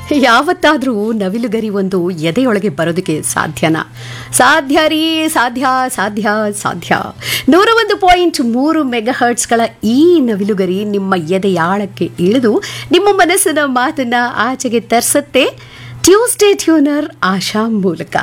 ಯಾವತ್ತಾದರೂ ನವಿಲುಗರಿ ಒಂದು ಎದೆಯೊಳಗೆ ಬರೋದಕ್ಕೆ ಸಾಧ್ಯನಾ ಸಾಧ್ಯ ರೀ ಸಾಧ್ಯ ಸಾಧ್ಯ ಸಾಧ್ಯ ನೂರ ಒಂದು ಪಾಯಿಂಟ್ ಮೂರು ಮೆಗಾ ಹರ್ಟ್ಸ್ಗಳ ಈ ನವಿಲುಗರಿ ನಿಮ್ಮ ಎದೆಯಾಳಕ್ಕೆ ಇಳಿದು ನಿಮ್ಮ ಮನಸ್ಸಿನ ಮಾತನ್ನ ಆಚೆಗೆ ತರಿಸುತ್ತೆ ಟ್ಯೂಸ್ಡೇ ಟ್ಯೂನರ್ ಆಶಾ ಮೂಲಕ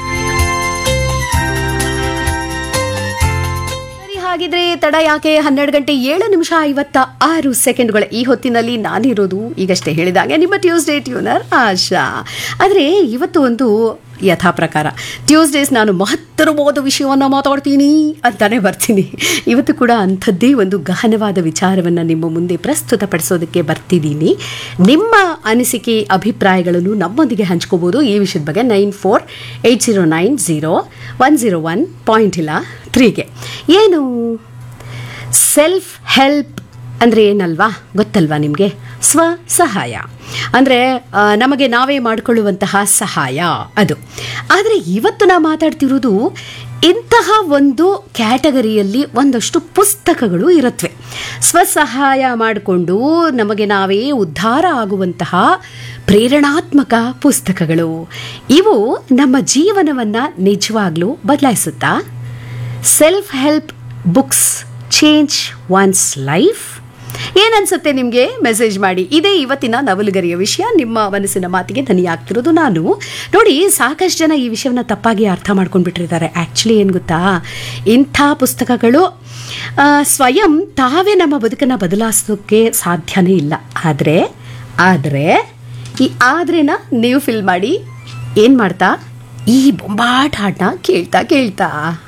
ಸರಿ ಹಾಗಿದ್ರೆ ತಡ ಯಾಕೆ ಹನ್ನೆರಡು ಗಂಟೆ ಏಳು ನಿಮಿಷ ಐವತ್ತ ಆರು ಸೆಕೆಂಡ್ಗಳ ಈ ಹೊತ್ತಿನಲ್ಲಿ ನಾನಿರೋದು ಈಗಷ್ಟೇ ಹೇಳಿದಾಗೆ ನಿಮ್ಮ ಟ್ಯೂಸ್ಡೇ ಟ್ಯೂನರ್ ಆಶಾ ಆದರೆ ಇವತ್ತು ಒಂದು ಯಥಾ ಪ್ರಕಾರ ಟ್ಯೂಸ್ಡೇಸ್ ನಾನು ಮಹತ್ತರವಾದ ವಿಷಯವನ್ನು ಮಾತಾಡ್ತೀನಿ ಅಂತಾನೆ ಬರ್ತೀನಿ ಇವತ್ತು ಕೂಡ ಅಂಥದ್ದೇ ಒಂದು ಗಹನವಾದ ವಿಚಾರವನ್ನು ನಿಮ್ಮ ಮುಂದೆ ಪ್ರಸ್ತುತಪಡಿಸೋದಕ್ಕೆ ಬರ್ತಿದ್ದೀನಿ ನಿಮ್ಮ ಅನಿಸಿಕೆ ಅಭಿಪ್ರಾಯಗಳನ್ನು ನಮ್ಮೊಂದಿಗೆ ಹಂಚ್ಕೋಬೋದು ಈ ವಿಷಯದ ಬಗ್ಗೆ nine four eight zero nine zero one zero one point ಇಲ್ಲ ತ್ರೀಗೆ ಏನು ಸೆಲ್ಫ್ ಹೆಲ್ಪ್ ಅಂದರೆ ಏನಲ್ವಾ ಗೊತ್ತಲ್ವಾ ನಿಮಗೆ ಸ್ವ ಸಹಾಯ ಅಂದರೆ ನಮಗೆ ನಾವೇ ಮಾಡಿಕೊಳ್ಳುವಂತಹ ಸಹಾಯ ಅದು ಆದರೆ ಇವತ್ತು ನಾವು ಮಾತಾಡ್ತಿರೋದು ಇಂತಹ ಒಂದು ಕ್ಯಾಟಗರಿಯಲ್ಲಿ ಒಂದಷ್ಟು ಪುಸ್ತಕಗಳು ಇರುತ್ತವೆ ಸ್ವಸಹಾಯ ಮಾಡಿಕೊಂಡು ನಮಗೆ ನಾವೇ ಉದ್ಧಾರ ಆಗುವಂತಹ ಪ್ರೇರಣಾತ್ಮಕ ಪುಸ್ತಕಗಳು ಇವು ನಮ್ಮ ಜೀವನವನ್ನು ನಿಜವಾಗ್ಲೂ ಬದಲಾಯಿಸುತ್ತಾ self help books change one's life ಏನನ್ಸುತ್ತೆ ನಿಮಗೆ ಮೆಸೇಜ್ ಮಾಡಿ ಇದೇ ಇವತ್ತಿನ ನವಲುಗರಿಯ ವಿಷಯ ನಿಮ್ಮ ಮನಸ್ಸಿನ ಮಾತಿಗೆ ಧನಿಯಾಗ್ತಿರೋದು ನಾನು ನೋಡಿ ಸಾಕಷ್ಟು ಜನ ಈ ವಿಷಯವನ್ನು ತಪ್ಪಾಗಿ ಅರ್ಥ ಮಾಡ್ಕೊಂಡ್ಬಿಟ್ಟಿರ್ತಾರೆ ಆ್ಯಕ್ಚುಲಿ ಏನು ಗೊತ್ತಾ ಇಂಥ ಪುಸ್ತಕಗಳು ಆ, ಸ್ವಯಂ ತಾವೇ ನಮ್ಮ ಬದುಕನ್ನು ಬದಲಾಯಿಸೋಕ್ಕೆ ಸಾಧ್ಯನೇ ಇಲ್ಲ ಆದರೆ ಆದರೆ ಈ ಆದ್ರೆನ ನೀವು ಫಿಲ್ ಮಾಡಿ ಏನು ಮಾಡ್ತಾ ಈ ಬೊಂಬಾಟ್ ಹಾಡನ್ನ ಕೇಳ್ತಾ ಕೇಳ್ತಾ